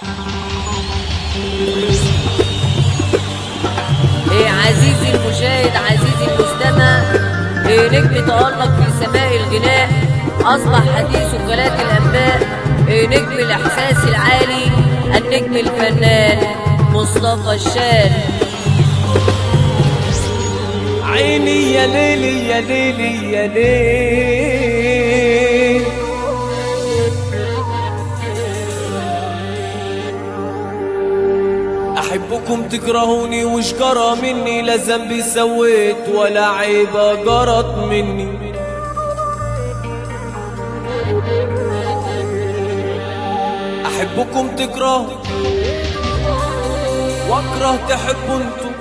إيه عزيزي المشاهد عزيزي المستمع إيه نجم تألق في سماء الغناء أصبح حديث وكالات الأنباء إيه نجم الإحساس العالي النجم الفنان مصطفى الشال عيني يا ليلي يا ليلي يا ليل أحبكم تكرهوني وش جرى مني لا ذنبي سويت ولا عيبة جرت مني أحبكم تكرهوا واكره تحبوا انتوا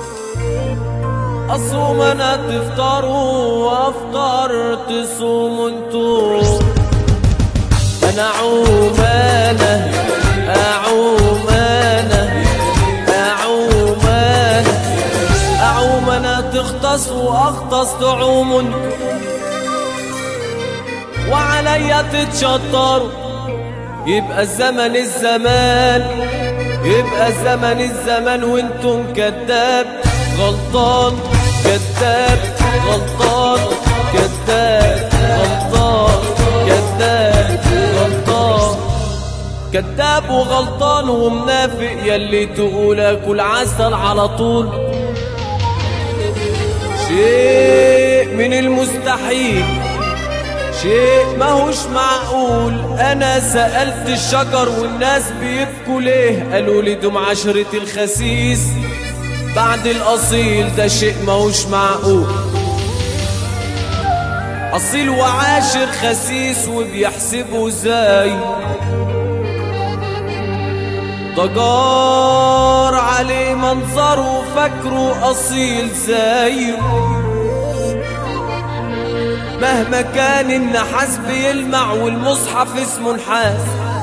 اصوم انا تفطروا وافطر تصوموا انتوا انا عومانة اعومانة اعومانة اعومانة تختص واختص تعوموا انتوا وعليا تتشطروا يبقى الزمن الزمان يبقى الزمن الزمان وانتم كذاب غلطان كذاب غلطان كذاب غلطان كذاب غلطان كذاب وغلطان ومنافق يلي تقول اكل عسل على طول شيء من المستحيل شيء ماهوش معقول انا سألت الشجر والناس بيبكوا ليه قالوا لي دم عشرة الخسيس بعد الاصيل ده شيء ماهوش معقول اصيل وعاشر خسيس وبيحسبوا زي ضجار عليه منظره فاكره اصيل زيه مهما كان النحاس بيلمع والمصحف اسمه نحاس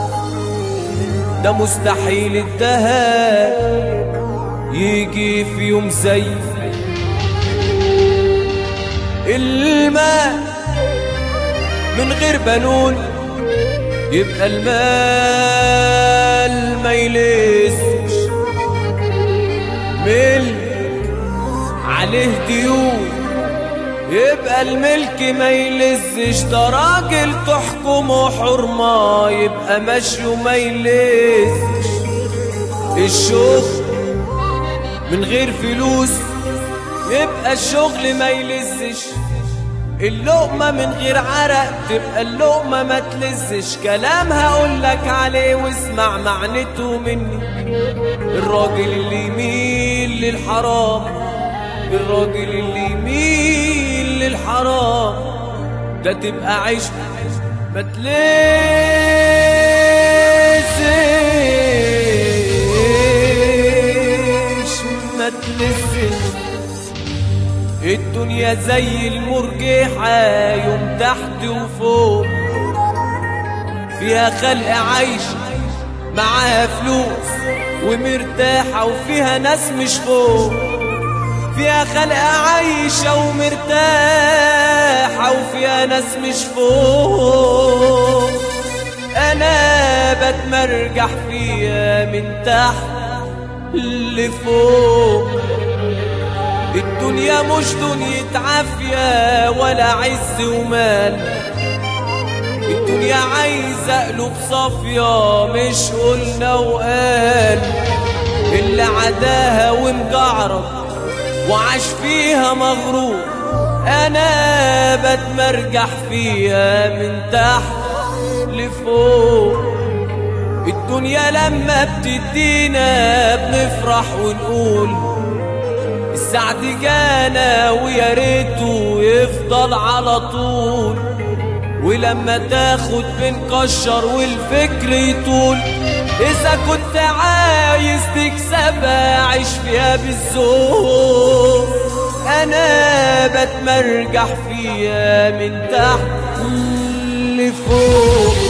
ده مستحيل الدهب يجي في يوم زي الماء من غير بنون يبقى المال ما يلسش ملك عليه ديون يبقى الملك ما يلزش ده راجل تحكمه حرمة يبقى مشي وما يلزش الشغل من غير فلوس يبقى الشغل ما يلزش اللقمة من غير عرق تبقى اللقمة ما تلزش كلام هقولك عليه واسمع معنته مني الراجل اللي يميل للحرام الراجل اللي يميل للحرام ده تبقى عيش ما تلسش ما تلسش الدنيا زي المرجحة يوم تحت وفوق فيها خلق عايش معاها فلوس ومرتاحة وفيها ناس مش فوق فيها خلق عايشة ومرتاحة وفيها ناس مش فوق أنا بتمرجح فيها من تحت لفوق الدنيا مش دنيا عافية ولا عز ومال الدنيا عايزة قلوب صافية مش قلنا وقال اللي عداها ومجعرض وعاش فيها مغرور انا بتمرجح فيها من تحت لفوق الدنيا لما بتدينا بنفرح ونقول السعد جانا ويا ريته يفضل على طول ولما تاخد بنكشر والفكر يطول إذا كنت عايز تكسبها عيش فيها بالذوق أنا بتمرجح فيها من تحت لفوق